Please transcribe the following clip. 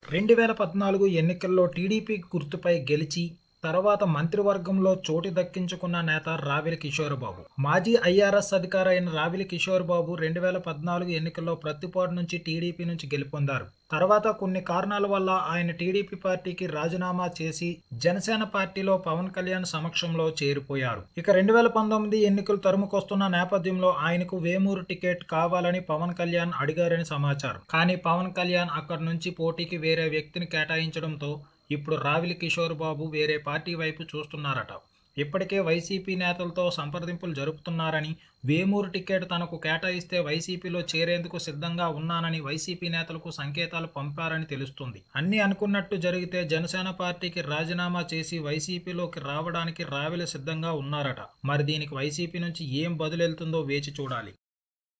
రెండు వేల పద్నాలుగు ఎన్నికల్లో టీడీపీ గుర్తుపై గెలిచి తర్వాత మంత్రివర్గంలో చోటు దక్కించుకున్న నేత రావిలి కిషోర్ బాబు మాజీ ఐఆర్ఎస్ అధికారి అయిన రావిలి కిషోర్ బాబు రెండు వేల పద్నాలుగు ఎన్నికల్లో ప్రతిపాటు నుంచి టీడీపీ నుంచి గెలుపొందారు తర్వాత కొన్ని కారణాల వల్ల ఆయన టీడీపీ పార్టీకి రాజీనామా చేసి జనసేన పార్టీలో పవన్ కళ్యాణ్ సమక్షంలో చేరిపోయారు ఇక రెండు వేల పంతొమ్మిది ఎన్నికలు తరుముకొస్తున్న నేపథ్యంలో ఆయనకు వేమూరు టికెట్ కావాలని పవన్ కళ్యాణ్ అడిగారని సమాచారం కానీ పవన్ కళ్యాణ్ అక్కడి నుంచి పోటీకి వేరే వ్యక్తిని కేటాయించడంతో ఇప్పుడు రావిలి కిషోర్ బాబు వేరే పార్టీ వైపు చూస్తున్నారట ఇప్పటికే వైసీపీ నేతలతో సంప్రదింపులు జరుపుతున్నారని వేమూరు టికెట్ తనకు కేటాయిస్తే వైసీపీలో చేరేందుకు సిద్ధంగా ఉన్నానని వైసీపీ నేతలకు సంకేతాలు పంపారని తెలుస్తుంది అన్ని అనుకున్నట్టు జరిగితే జనసేన పార్టీకి రాజీనామా చేసి వైసీపీలోకి రావడానికి రావిలి సిద్ధంగా ఉన్నారట మరి దీనికి వైసీపీ నుంచి ఏం బదులెళ్తుందో వేచి చూడాలి